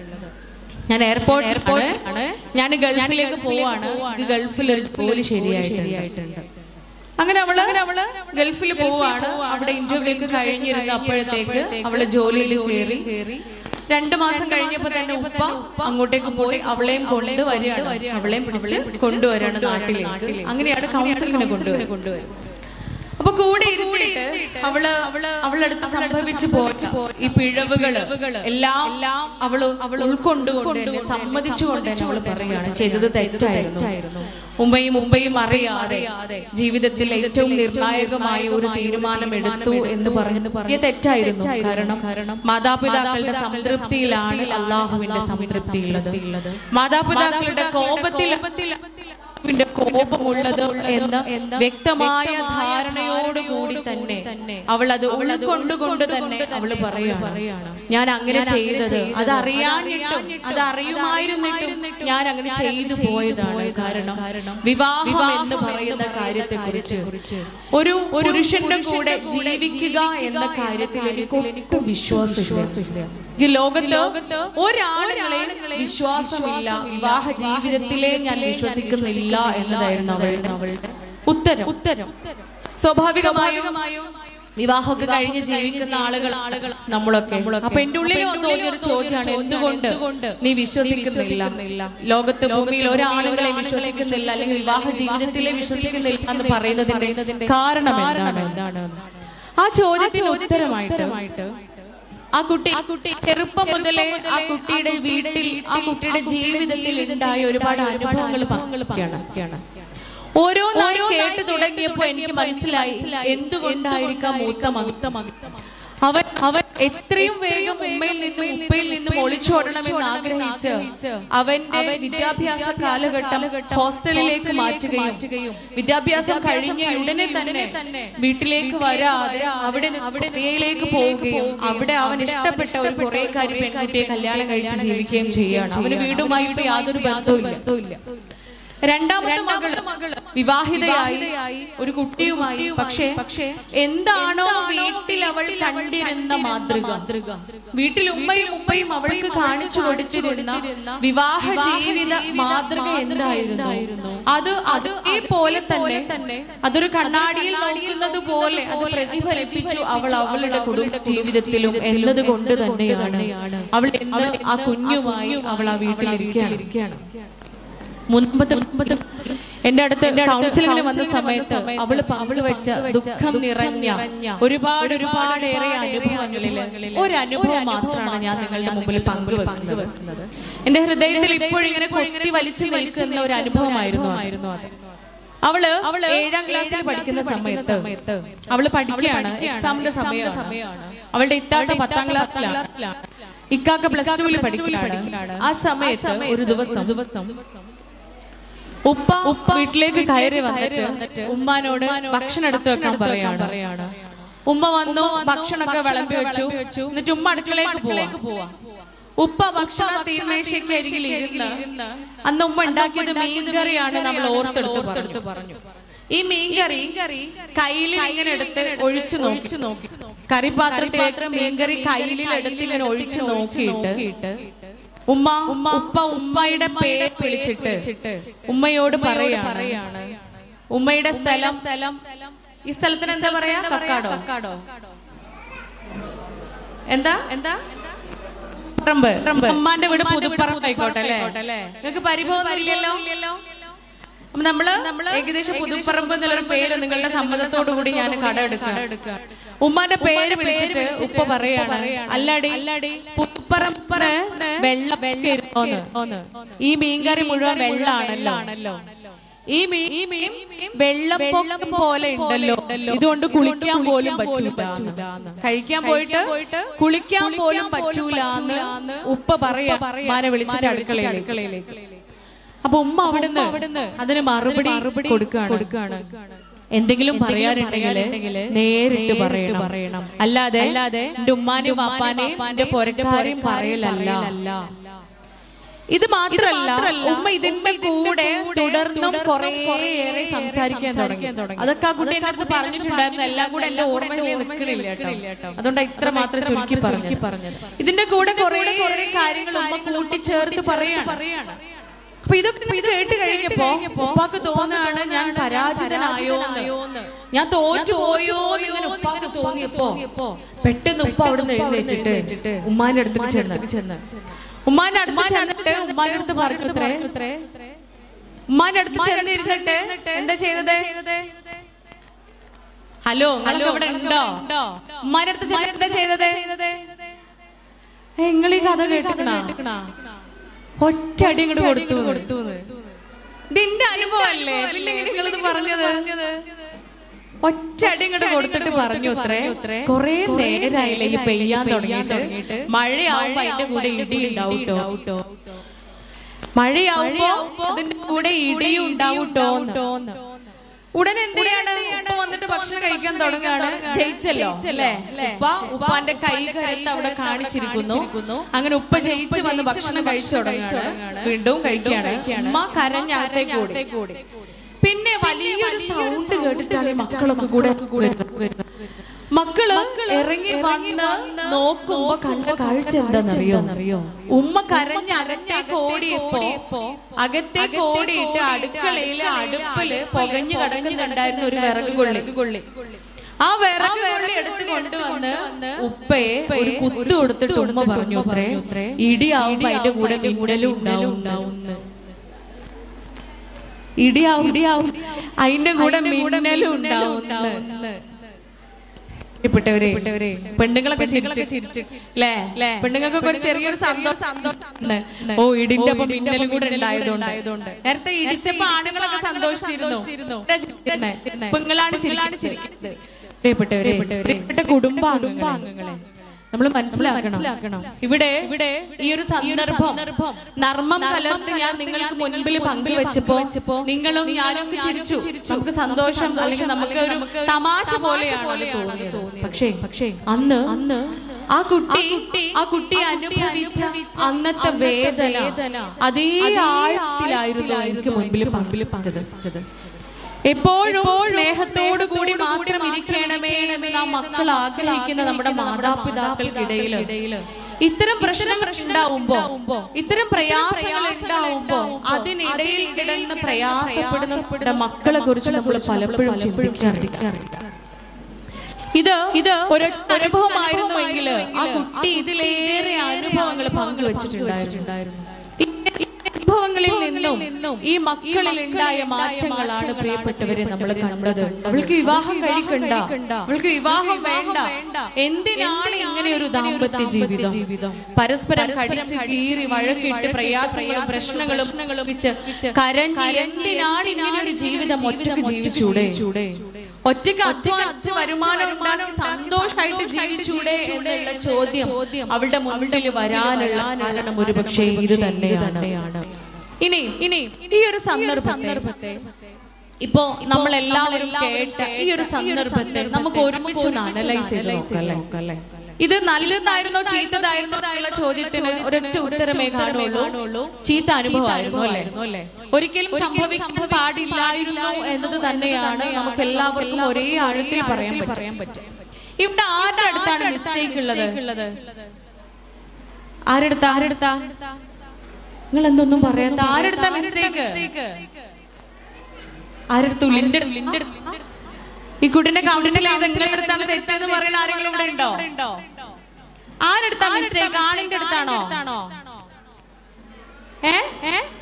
ഞാൻ എയർപോർട്ട് എയർപോർട്ട് ഞാൻ ഗൾഫിലേക്ക് പോവാണ് എനിക്ക് ഗൾഫിൽ ഒരു ജോലി ശരിയായി ശരിയായിട്ടുണ്ട് അങ്ങനെ അവള് അങ്ങനെ അവള് ഗൾഫിൽ പോവാണ് അവിടെ ഇന്റർവ്യൂ ഒക്കെ കഴിഞ്ഞിരുന്ന അപ്പോഴത്തേക്ക് അവള് ജോലിയിൽ കയറി കയറി രണ്ടു മാസം കഴിഞ്ഞപ്പോ തന്നെ ഉപ്പ അങ്ങോട്ടേക്ക് പോയി അവളെയും കൊണ്ട് വരികയാണ് അവളെയും പിടിച്ച് കൊണ്ടുവരാണ് നാട്ടിലേക്ക് അങ്ങനെയാണ് കൗൺസിലിനെ കൊണ്ടുവരുന്നത് കൊണ്ടുവരുന്നത് അപ്പൊ കൂടെ ഇരുത്തിയിട്ട് അവള് അവള് അവളടുത്ത് സംഭവിച്ചു പോയ ഈ പിഴവുകള് എല്ലാം എല്ലാം അവള് അവൾ ഉൾക്കൊണ്ടുകൊണ്ട് തന്നെ സമ്മതിച്ചുകൊണ്ട് തന്നെ അവള് പറയുകയാണ് ചെയ്തത് തെറ്റായിരുന്നു ഉമ്മയും ഉമ്മയും അറിയാതെ ജീവിതത്തിൽ ഏറ്റവും നിർണായകമായ ഒരു തീരുമാനം എടുത്തു എന്ന് പറഞ്ഞത് പറഞ്ഞ തെറ്റായിരുന്നു കാരണം കാരണം മാതാപിതാക്കളുടെ സംതൃപ്തിയിലാണ് അള്ളാഹുവിന്റെ സംതൃപ്തി ഉള്ളത് മാതാപിതാക്കളുടെ കോപത്തിൽ ിന്റെ കോപമുള്ളത് എന്ന് വ്യക്തമായ ധാരണയോടുകൂടി തന്നെ അവൾ അത് ഉൾക്കൊണ്ടുകൊണ്ട് തന്നെ അവൾ പറയുകയാണ് ഞാൻ അങ്ങനെ ചെയ്തത് അത് അറിയാഞ്ഞിട്ടും അത് അറിയുമായിരുന്നിട്ടും ഞാൻ അങ്ങനെ ചെയ്തു പോയതാണ് കാരണം വിവാഹം എന്ന് പറയുന്ന കാര്യത്തെ കുറിച്ച് ഒരു പുരുഷന്റെ കൂടെ ജീവിക്കുക എന്ന കാര്യത്തിൽ എനിക്ക് ഒട്ടും വിശ്വാസമില്ല ഈ ലോകത്ത് ഒരാളുകളെയും വിശ്വാസമില്ല വിവാഹ ജീവിതത്തിലെ ഞാൻ വിശ്വസിക്കുന്നില്ല എന്നതായിരുന്നു അവളുടെ അവളുടെ ഉത്തരം ഉത്തരം സ്വാഭാവികമായും വിവാഹമൊക്കെ കഴിഞ്ഞ് ജീവിക്കുന്ന ആളുകൾ ആളുകൾ നമ്മളൊക്കെ അപ്പൊ എന്റെ ഉള്ളിൽ തോന്നിയ ഒരു ചോദ്യമാണ് എന്തുകൊണ്ട് നീ വിശ്വസിക്കുന്നില്ല ലോകത്ത് ഭൂമിയിൽ ഒരാളുകളെ വിശ്വസിക്കുന്നില്ല അല്ലെങ്കിൽ വിവാഹ ജീവിതത്തിലെ വിശ്വസിക്കുന്നില്ല എന്ന് പറയുന്നതിന്റെ കാരണം എന്താണ് എന്താണ് ആ ചോദ്യത്തിന് ഉത്തരമായിട്ട് ആ കുട്ടി ആ കുട്ടി ചെറുപ്പം മുതലേ ആ കുട്ടിയുടെ വീട്ടിൽ ആ കുട്ടിയുടെ ജീവിതത്തിൽ ഉണ്ടായ ഒരുപാട് അനുഭവങ്ങൾ പങ്കുവെക്കുകയാണ് ഓരോന്നോരോ കേട്ട് തുടങ്ങിയപ്പോ എനിക്ക് മനസ്സിലായി എന്തുകൊണ്ടായിരിക്കാം മൂത്ത മകുത്ത അവൻ അവൻ എത്രയും വേഗം ഉമ്മയിൽ നിന്നും ഉപ്പയിൽ നിന്നും ഒളിച്ചോടണമെന്ന് ആഗ്രഹിച്ച് അവന്റെ വിദ്യാഭ്യാസ കാലഘട്ടം ഹോസ്റ്റലിലേക്ക് മാറ്റുകയും വിദ്യാഭ്യാസം കഴിഞ്ഞ ഉടനെ തന്നെ വീട്ടിലേക്ക് വരാതെ അവിടെ അവിടെ ക്രിയയിലേക്ക് പോവുകയും അവിടെ അവൻ ഇഷ്ടപ്പെട്ട ഒരു കുറെ കാര്യം പെൺകുട്ടിയെ കല്യാണം കഴിച്ച് ജീവിക്കുകയും ചെയ്യുകയാണ് അവന് വീടുമായി ഇപ്പൊ യാതൊരു ബന്ധവുമില്ല രണ്ടാമത്തെ മകള് വിവാഹിതയായി ഒരു കുട്ടിയുമായി പക്ഷേ പക്ഷേ എന്താണോ വീട്ടിൽ അവൾ കണ്ടിരുന്ന മാതൃക വീട്ടിൽ ഉമ്മയും ഉമ്മയും അവൾക്ക് കാണിച്ചു കൊടുത്തിരുന്ന വിവാഹ ജീവിത മാതൃക എന്തായിരുന്നു അത് അതേപോലെ തന്നെ തന്നെ അതൊരു കണ്ണാടിയിൽ നോക്കുന്നത് പോലെ അത് പ്രതിഫലിപ്പിച്ചു അവൾ അവളുടെ കുടുംബ ജീവിതത്തിലും എന്നത് കൊണ്ട് തന്നെയാണ് അവൾ എന്ന് ആ കുഞ്ഞുമായി അവൾ ആ വീട്ടിലിരിക്കുകയാണ് മുൻപത്തെ മുൻപത്തെ എന്റെ അടുത്ത് കൗൺസിലിംഗിന് വന്ന സമയത്ത് അവള് അവള് വെച്ച ദുഃഖം നിറഞ്ഞ ഒരുപാട് ഒരുപാട് ഏറെ അനുഭവങ്ങളില് ഒരു അനുഭവം മാത്രമാണ് ഞാൻ നിങ്ങളുടെ മുമ്പിൽ പങ്കുവെക്കുന്നത് എന്റെ ഹൃദയത്തിൽ ഇപ്പോഴിങ്ങനെ കൊത്തി വലിച്ചു നിൽക്കുന്ന ഒരു അനുഭവമായിരുന്നു ആയിരുന്നു അത് അവള് അവള് ഏഴാം ക്ലാസ്സിൽ പഠിക്കുന്ന സമയത്ത് അവള് പഠിക്കുകയാണ് എക്സാമിന്റെ സമയമാണ് അവളുടെ ഇത്താത്ത പത്താം ക്ലാസ്സിലാണ് ഇക്കാക്ക പ്ലസ് ടുവിൽ പഠിക്കുകയാണ് ആ സമയത്ത് ഒരു ദിവസം ദിവസം ഉപ്പ ഉപ്പ വീട്ടിലേക്ക് കയറി വന്നിട്ട് ഉമ്മാനോട് ഭക്ഷണം എടുത്തു വെക്കാൻ പറയാണ് ഉമ്മ വന്നു ഭക്ഷണമൊക്കെ വിളമ്പി വെച്ചു എന്നിട്ട് ഉമ്മ അടുക്കളയിലേക്ക് പോവാ ഉപ്പ ഭക്ഷണ തീർമേശയ്ക്ക് അരികിൽ ഇരുന്ന് അന്ന് ഉമ്മ ഉണ്ടാക്കിയത് മീൻകറിയാണ് നമ്മൾ ഓർത്തെടുത്ത് പറഞ്ഞു ഈ മീൻകറി കയ്യിൽ ഇങ്ങനെ എടുത്ത് ഒഴിച്ചു നോക്കി നോക്കി കറിപാത്രത്തിലേക്ക് മീൻകറി കയ്യിൽ എടുത്ത് ഇങ്ങനെ ഒഴിച്ചു നോക്കിയിട്ട് ഉമ്മ ഉമ്മ ഉപ്പ ഉമ്മയുടെ പേര് വിളിച്ചിട്ട് ഉമ്മയോട് പറയാണ് ഉമ്മയുടെ സ്ഥലം സ്ഥലം ഈ സ്ഥലത്തിന് എന്താ പറയാ കക്കാടോ കക്കാടോ എന്താ എന്താ പറമ്പ് ഉമ്മാന്റെ വീട് പുതുപ്പറമ്പ് ആയിക്കോട്ടെ അല്ലേ നിങ്ങൾക്ക് പരിഭവം ഇല്ലല്ലോ അപ്പൊ നമ്മള് നമ്മള് ഏകദേശം പുതുപ്പറമ്പ് എന്നുള്ളൊരു പേര് നിങ്ങളുടെ സമ്മതത്തോടു കൂടി ഞാൻ കട എടുക്കുക ഉമ്മാന്റെ പേര് വിളിച്ചിട്ട് ഉപ്പ പറയാണ് അല്ലടി അല്ലടി പുതുപ്പറമ്പ് വെള്ള വെള്ളോന്ന് ഈ മീൻകറി മുഴുവൻ വെള്ളാണല്ലോ ഈ മീൻ ഈ മീൻ വെള്ളപ്പൊക്കം പോലെ ഉണ്ടല്ലോ ഇതുകൊണ്ട് കുളിക്കാൻ പോലും പറ്റൂല കഴിക്കാൻ പോയിട്ട് കുളിക്കാൻ പോലും പറ്റൂല എന്ന് ഉപ്പ പറയാ മാനെ വിളിച്ചിട്ട് അടുക്കളയിലേക്ക് അപ്പൊ ഉമ്മ അവിടുന്ന് അവിടുന്ന് അതിന് മറുപടി കൊടുക്കുകയാണ് കൊടുക്കുകയാണ് എന്തെങ്കിലും പറയാനുണ്ടെങ്കിൽ നേരിട്ട് പറയണം പറയണം അല്ലാതെ അല്ലാതെ എന്റെ ഉമ്മാനെയും വാപ്പാനെയും എന്റെ പൊരക്കാരെയും പറയലല്ല ഇത് മാത്രല്ല ഉമ്മ ഇതിന്റെ കൂടെ തുടർന്നും കുറേയേറെ സംസാരിക്കാൻ തുടങ്ങി അതൊക്കെ ആ കുട്ടി എന്റെ അടുത്ത് പറഞ്ഞിട്ടുണ്ടായിരുന്നു എല്ലാം കൂടെ എന്റെ ഓർമ്മയിൽ നിൽക്കണില്ല കേട്ടോ അതുകൊണ്ട് ഇത്ര മാത്രം ചുരുക്കി പറഞ്ഞു പറഞ്ഞത് ഇതിന്റെ കൂടെ കുറെ കുറെ കാര്യങ്ങൾ ഉമ്മ കൂട്ടിച്ചേർത്ത് പറയാണ് അപ്പൊ ഇതൊക്കെ ഇത് കേട്ട് കഴിഞ്ഞപ്പോ ഉപ്പാക്ക് തോന്നാണ് ഞാൻ പരാജിതനായോ എന്ന് ഞാൻ തോറ്റുപോയോ എന്ന് ഇങ്ങനെ ഉപ്പാക്ക് തോന്നിയപ്പോ പെട്ടെന്ന് ഉപ്പ അവിടെ നിന്ന് എഴുന്നേറ്റിട്ട് ഉമ്മാന്റെ അടുത്തേക്ക് ചെന്ന് ചെന്ന് ഉമ്മാന്റെ അടുത്ത് ചെന്നിട്ട് ഉമ്മാന്റെ അടുത്ത് പറഞ്ഞു ഇത്രേ ഉമ്മാന്റെ അടുത്ത് ചെന്നിരുന്നിട്ട് എന്താ ചെയ്തത് ഹലോ ഹലോ ഇവിടെ ഉണ്ടോ ഉമ്മാന്റെ അടുത്ത് ചെന്നിട്ട് എന്താ ചെയ്തത് നിങ്ങൾ ഈ കഥ കേട്ടിക്കണ ഒറ്റ അടി ഇങ്ങോട്ട് കൊടുത്തു കൊടുത്തു ഇതിന്റെ അനുഭവമല്ലേ പിന്നെ നിങ്ങളിത് പറഞ്ഞത് ഒറ്റ അടി ഇങ്ങോട്ട് കൊടുത്തിട്ട് പറഞ്ഞു അത്രേ കൊറേ നേരായില്ലേ ഈ പെയ്യാൻ തുടങ്ങിയിട്ട് മഴയാവുമ്പോ അതിന്റെ കൂടെ ഇടി ഉണ്ടാവൂട്ടോ മഴയാവുമ്പോ അതിന്റെ കൂടെ ഇടിയും ഉണ്ടാവൂട്ടോ ഉടനെ എന്തിനാണ് ഉപ്പ വന്നിട്ട് ഭക്ഷണം കഴിക്കാൻ തുടങ്ങാണ് ജയിച്ചല്ലോ അല്ലേ ഉപ്പ ഉപ്പാന്റെ കൈ കരുത്ത് അവിടെ കാണിച്ചിരിക്കുന്നു അങ്ങനെ ഉപ്പ ജയിച്ച് വന്ന് ഭക്ഷണം കഴിച്ചു തുടങ്ങാണ് വീണ്ടും കഴിക്കുകയാണ് ഉമ്മ കരഞ്ഞകത്തേക്ക് കൂടി പിന്നെ വലിയൊരു സൗണ്ട് കേട്ടിട്ടാണ് ഈ മക്കളൊക്കെ കൂടെ വരുന്നത് മക്കള് ഇറങ്ങി വന്ന് നോക്കുമ്പോ കണ്ട കാഴ്ച എന്താണെന്നറിയോ ഉമ്മ കരഞ്ഞ് അകത്തേക്ക് ഓടിയപ്പോ അകത്തേക്ക് ഓടിയിട്ട് അടുക്കളയില് അടുപ്പില് പുകഞ്ഞു കിടക്കുന്നുണ്ടായിരുന്ന ഒരു വിറക് കൊള്ളി കൊള്ളി ആ വിറക് കൊള്ളി എടുത്ത് കൊണ്ടുവന്ന് ഉപ്പയെ ഒരു കുത്തു കൊടുത്തിട്ട് ഉമ്മ പറഞ്ഞു അത്രേ ഇടിയാവുമ്പോ അതിന്റെ കൂടെ മിന്നലും ഉണ്ടാവും ഉണ്ടാവുന്നു ഇടിയാവും ഇടിയാവും അതിന്റെ കൂടെ മിന്നലും ഉണ്ടാവുന്നു പ്രിയപ്പെട്ടവരെ പെണ്ണുങ്ങളൊക്കെ ചിരിച്ച് ചിരിച്ച് അല്ലേ പെണ്ണുങ്ങൾക്കൊക്കെ ഒരു ചെറിയൊരു സന്തോഷം ഓ ഇടിന്റെ ഒപ്പം മിന്നലും കൂടെ ഉണ്ടായതുകൊണ്ട് നേരത്തെ ഇടിച്ചപ്പോ ആണുങ്ങളൊക്കെ സന്തോഷിച്ചിരുന്നു പെങ്ങളാണ് ചിരിക്കുന്നത് പ്രിയപ്പെട്ടവരെ പ്രിയപ്പെട്ട കുടുംബാംഗങ്ങളെ നമ്മൾ മനസ്സിലാക്കണം ഇവിടെ ഇവിടെ ഈ ഒരു സന്ദർഭം നർമ്മം കലർന്ന് ഞാൻ നിങ്ങൾക്ക് മുൻപിൽ പങ്കുവെച്ചപ്പോ നിങ്ങളും ഞാനും ചിരിച്ചു നമുക്ക് സന്തോഷം അല്ലെങ്കിൽ നമുക്ക് ഒരു തമാശ പോലെയാണ് തോന്നിയത് പക്ഷേ പക്ഷേ അന്ന് അന്ന് ആ കുട്ടി ആ കുട്ടി അനുഭവിച്ച അന്നത്തെ വേദന അതേ ആഴത്തിലായിരുന്നു എനിക്ക് മുൻപിൽ പങ്കുൽ പറഞ്ഞത് എപ്പോഴും സ്നേഹത്തോടു കൂടി മാത്രം ഇരിക്കണമേ എന്ന് നാം മക്കൾ ആഗ്രഹിക്കുന്ന നമ്മുടെ മാതാപിതാക്കൾക്കിടയിൽ ഇത്തരം പ്രശ്നങ്ങൾ ഉണ്ടാവുമ്പോ ഇത്തരം പ്രയാസങ്ങൾ ഉണ്ടാവുമ്പോ അതിനിടയിൽ കിടന്ന് പ്രയാസപ്പെടുന്ന മക്കളെ കുറിച്ച് നമ്മൾ പലപ്പോഴും ചിന്തിക്കാറില്ല ഇത് ഇത് ഒരു അനുഭവമായിരുന്നുവെങ്കിൽ ആ കുട്ടി ഇതിലേറെ അനുഭവങ്ങൾ പങ്കുവച്ചിട്ടുണ്ടായിരുന്നു അനുഭവങ്ങളിൽ നിന്നും ഈ മക്കളിൽ ഉണ്ടായ മാറ്റങ്ങളാണ് പ്രിയപ്പെട്ടവരെ നമ്മൾ കണ്ടത് അവൾക്ക് വിവാഹം കഴിക്കണ്ട അവൾക്ക് വിവാഹം വേണ്ട എന്തിനാണ് ഇങ്ങനെ ഒരു ദാമ്പത്യ ജീവിതം ജീവിതം പരസ്പരം കടിച്ച് കീറി വഴക്കിട്ട് പ്രയാസങ്ങളും പ്രശ്നങ്ങളും വെച്ച് കരഞ്ഞ് എന്തിനാണ് ഇങ്ങനെ ഒരു ജീവിതം ഒറ്റക്ക് ജീവിച്ചൂടെ ഒറ്റയ്ക്ക് അധ്വാനിച്ച് വരുമാനം ഉണ്ടാക്കി സന്തോഷമായിട്ട് ജീവിച്ചൂടെ എന്നുള്ള ചോദ്യം അവളുടെ മുൻപിൽ വരാനുള്ള കാരണം ഒരുപക്ഷെ ഇത് തന്നെയാണ് ഇനി ഇനി ഈ ഒരു സന്ദർഭത്തെ ഇപ്പോ നമ്മൾ എല്ലാവരും കേട്ട ഈ ഒരു സന്ദർഭത്തെ നമുക്ക് ഒരുമിച്ച് അനലൈസ് ചെയ്ത് നോക്കല്ലേ ഇത് നല്ലതായിരുന്നോ ചീത്തതായിരുന്നോ എന്നുള്ള ചോദ്യത്തിന് ഒരൊറ്റ ഉത്തരമേ കാണുള്ളൂ ചീത്ത അനുഭവമായിരുന്നു അല്ലേ ഒരിക്കലും സംഭവിക്കാൻ പാടില്ലായിരുന്നു എന്നത് തന്നെയാണ് നമുക്ക് എല്ലാവർക്കും ഒരേ ആഴത്തിൽ പറയാൻ പറയാൻ പറ്റും ഇവിടെ ആരുടെ അടുത്താണ് മിസ്റ്റേക്ക് ഉള്ളത് ആരെടുത്ത ആരെടുത്ത നിങ്ങൾ എന്തൊന്നും പറയാത്ത ആരെടുത്ത മിസ്റ്റേക്ക് ആരെടുത്തു ലിന്റെ ലിന്റെ ഈ കുട്ടിന്റെ കൗണ്ടിന്റെ അടുത്താണ് തെറ്റെന്ന് പറയുന്ന ആരെങ്കിലും ഇവിടെ ഉണ്ടോ ആരെടുത്ത മിസ്റ്റേക്ക് ആണിന്റെ അടുത്താണോ ഏ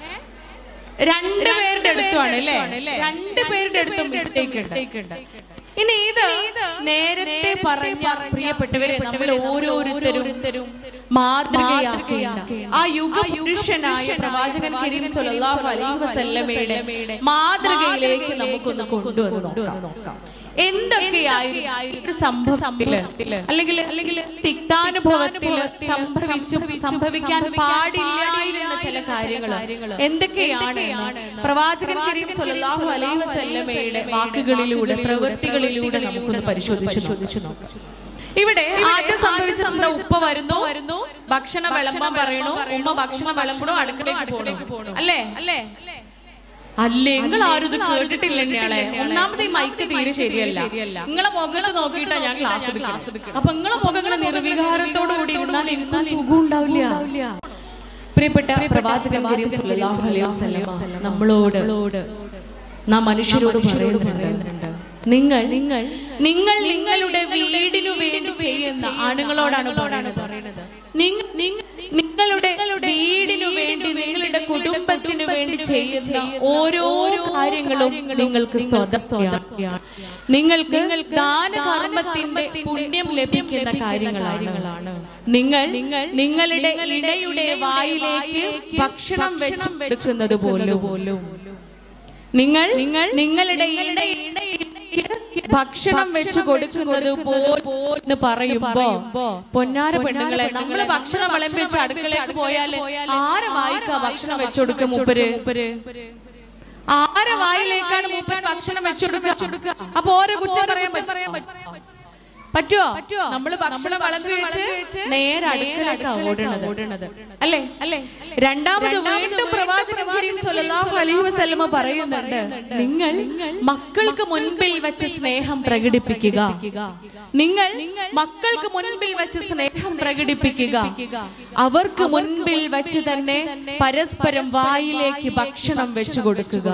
രണ്ടു പേരുടെ അടുത്തുമാണ് അല്ലേ രണ്ടു പേരുടെ അടുത്തും മിസ്റ്റേക്ക് ഉണ്ട് ഇനി ഇത് നേരത്തെ പറഞ്ഞ പ്രിയപ്പെട്ടവരെ നമ്മൾ ഓരോരുത്തരും മാതൃകയാക്കേണ്ട ആ യുഗ പുരുഷനായ പ്രവാചകൻ കരീം സല്ലല്ലാഹു അലൈഹി വസല്ലമയുടെ മാതൃകയിലേക്ക് നമുക്കൊന്ന് കൊണ്ടുവന്ന് നോക്കാം എന്തൊക്കെയായിരുന്നു ഒരു സംഭവത്തില് അല്ലെങ്കിൽ അല്ലെങ്കിൽ തിക്താനുഭവത്തില് സംഭവിച്ചു സംഭവിക്കാൻ പാടില്ലായിരുന്ന ചില കാര്യങ്ങൾ എന്തൊക്കെയാണ് എന്ന് പ്രവാചകൻ കരീം സല്ലല്ലാഹു അലൈഹി വസല്ലമയുടെ വാക്കുകളിലൂടെ പ്രവൃത്തികളിലൂടെ നമുക്കൊന്ന് പരിശോധിച്ചു ചോദിച്ചു നോക്കാം ഇവിടെ ആദ്യം സംഭവിച്ച എന്താ ഉപ്പ വരുന്നു വരുന്നു ഭക്ഷണം വിളമ്പാൻ പറയണു ഉമ്മ ഭക്ഷണം വിളമ്പണു അടുക്കളയ്ക്ക് പോകണു അല്ലേ അല്ലേ അല്ലേ നിങ്ങൾ ആരും ഇത് കേട്ടിട്ടില്ല ഇയാളെ ഒന്നാമത് ഈ മൈക്ക് തീരെ ശരിയല്ല നിങ്ങളെ മുഖത്ത് നോക്കിയിട്ടാ ഞാൻ ക്ലാസ് ക്ലാസ് അപ്പൊ നിങ്ങളെ മുഖം ഇങ്ങനെ നിർവികാരത്തോടു കൂടി ഇരുന്നാൽ ഇരുന്നാൽ സുഖം ഉണ്ടാവില്ല പ്രിയപ്പെട്ട പ്രവാചകൻ കരീം സല്ലല്ലാഹു അലൈഹി വസല്ലം നമ്മളോട് നാം മനുഷ്യരോട് പറയുന്നുണ്ട് നിങ്ങൾ നിങ്ങൾ നിങ്ങൾ നിങ്ങളുടെ വീടിനു വേണ്ടി ചെയ്യുന്ന ആണുങ്ങളോടാണ് പറയുന്നത് നിങ്ങൾ നിങ്ങൾ നിങ്ങളുടെ വീടിനു വേണ്ടി നിങ്ങളുടെ കുടുംബത്തിനു വേണ്ടി ചെയ്യുന്ന ഓരോ കാര്യങ്ങളും നിങ്ങൾക്ക് സ്വതസ്വയാണ് നിങ്ങൾക്ക് ദാനകർമ്മത്തിന്റെ പുണ്യം ലഭിക്കുന്ന കാര്യങ്ങളാണ് നിങ്ങൾ നിങ്ങൾ നിങ്ങളുടെ ഇടയുടെ വായിലേക്ക് ഭക്ഷണം വെച്ച് കൊടുക്കുന്നത് പോലും നിങ്ങൾ നിങ്ങൾ നിങ്ങളുടെ ഇടയിൽ ഭക്ഷണം വെച്ച് കൊടുക്കുന്നത് പോന്ന് പറയുമ്പോ പൊന്നാര പെണ്ണുങ്ങളെ നമ്മള് ഭക്ഷണം വിളമ്പി വെച്ച് അടുക്കളയിലേക്ക് പോയാല് ആരെ വായിക്കാ ഭക്ഷണം വെച്ചു കൊടുക്കുക മൂപ്പര് ആരെ വായിലേക്കാണ് മൂപ്പര് ഭക്ഷണം വെച്ചു കൊടുക്കുക അപ്പൊ ഓരോ കുറ്റം പറയാൻ പറ്റും പറ്റുമോ പറ്റുമോ നമ്മള് ഭക്ഷണം വിളമ്പി വെച്ച് നേരെ അടുക്കളയിലേക്കാ ഓടണത് അല്ലേ അല്ലേ രണ്ടാമത് വീണ്ടും പ്രവാചകൻ കരീം സല്ലല്ലാഹു അലൈഹി വസല്ലമ പറയുന്നുണ്ട് നിങ്ങൾ മക്കൾക്ക് മുൻപിൽ വെച്ച് സ്നേഹം പ്രകടിപ്പിക്കുക നിങ്ങൾ മക്കൾക്ക് മുൻപിൽ വെച്ച് സ്നേഹം പ്രകടിപ്പിക്കുക അവർക്ക് മുൻപിൽ വെച്ച് തന്നെ പരസ്പരം വായിലേക്ക് ഭക്ഷണം വെച്ചു കൊടുക്കുക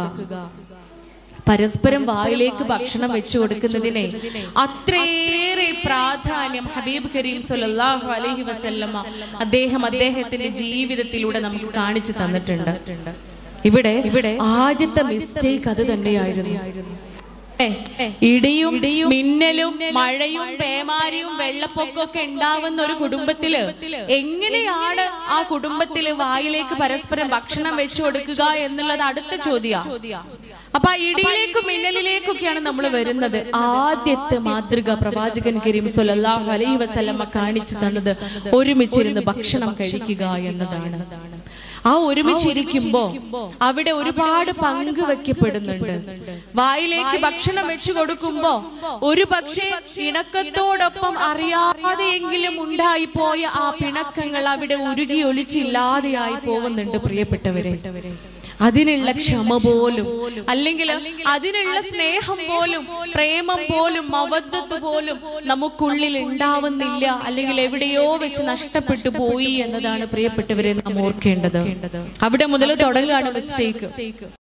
പരസ്പരം വായിലേക്ക് ഭക്ഷണം വെച്ചു കൊടുക്കുന്നതിനെ അത്രയേറെ പ്രാധാന്യം ഹബീബ് കരീം സല്ലല്ലാഹു അലൈഹി വസല്ലമ അദ്ദേഹം അദ്ദേഹത്തിന്റെ ജീവിതത്തിലൂടെ നമുക്ക് കാണിച്ചു തന്നിട്ടുണ്ട് ഇവിടെ ഇവിടെ ആദ്യത്തെ മിസ്റ്റേക്ക് അത് തന്നെയായിരുന്നു ഏ, ഇടിയും മിന്നലും മഴയും പേമാരിയും വെള്ളപ്പൊക്കവും ഒക്കെ ഉണ്ടാവുന്ന ഒരു കുടുംബത്തില് എങ്ങനെയാണ് ആ കുടുംബത്തില് വായിലേക്ക് പരസ്പരം ഭക്ഷണം വെച്ചു കൊടുക്കുക എന്നുള്ളത് അടുത്ത ചോദ്യ അപ്പൊ ആ ഇടിയിലേക്കും മിന്നലിലേക്കൊക്കെയാണ് നമ്മൾ വരുന്നത് ആദ്യത്തെ മാതൃക പ്രവാചകൻ കരീം സല്ലല്ലാഹു അലൈഹി വസല്ലമ കാണിച്ചു തന്നത് ഒരുമിച്ചിരുന്ന് ഭക്ഷണം കഴിക്കുക എന്നതാണ് ആ ഒരുമിച്ചിരിക്കുമ്പോ അവിടെ ഒരുപാട് പങ്ക് വെക്കപ്പെടുന്നുണ്ട് വായിലേക്ക് ഭക്ഷണം വെച്ചു കൊടുക്കുമ്പോ ഒരു പക്ഷേ ഇണക്കത്തോടൊപ്പം അറിയാതെയെങ്കിലും ഉണ്ടായി പോയ ആ പിണക്കങ്ങൾ അവിടെ ഉരുകി ഒലിച്ചില്ലാതെയായി പോകുന്നുണ്ട് പ്രിയപ്പെട്ടവരെ അതിനുള്ള ക്ഷമ പോലും അല്ലെങ്കിൽ അതിനുള്ള സ്നേഹം പോലും പ്രേമം പോലും മവദ്ധത്ത് പോലും നമുക്കുള്ളിൽ ഉണ്ടാവുന്നില്ല അല്ലെങ്കിൽ എവിടെയോ വെച്ച് നഷ്ടപ്പെട്ടു പോയി എന്നതാണ് പ്രിയപ്പെട്ടവരെ നാം ഓർക്കേണ്ടത് അവിടെ മുതൽ തുടങ്ങുകയാണ് മിസ്റ്റേക്ക്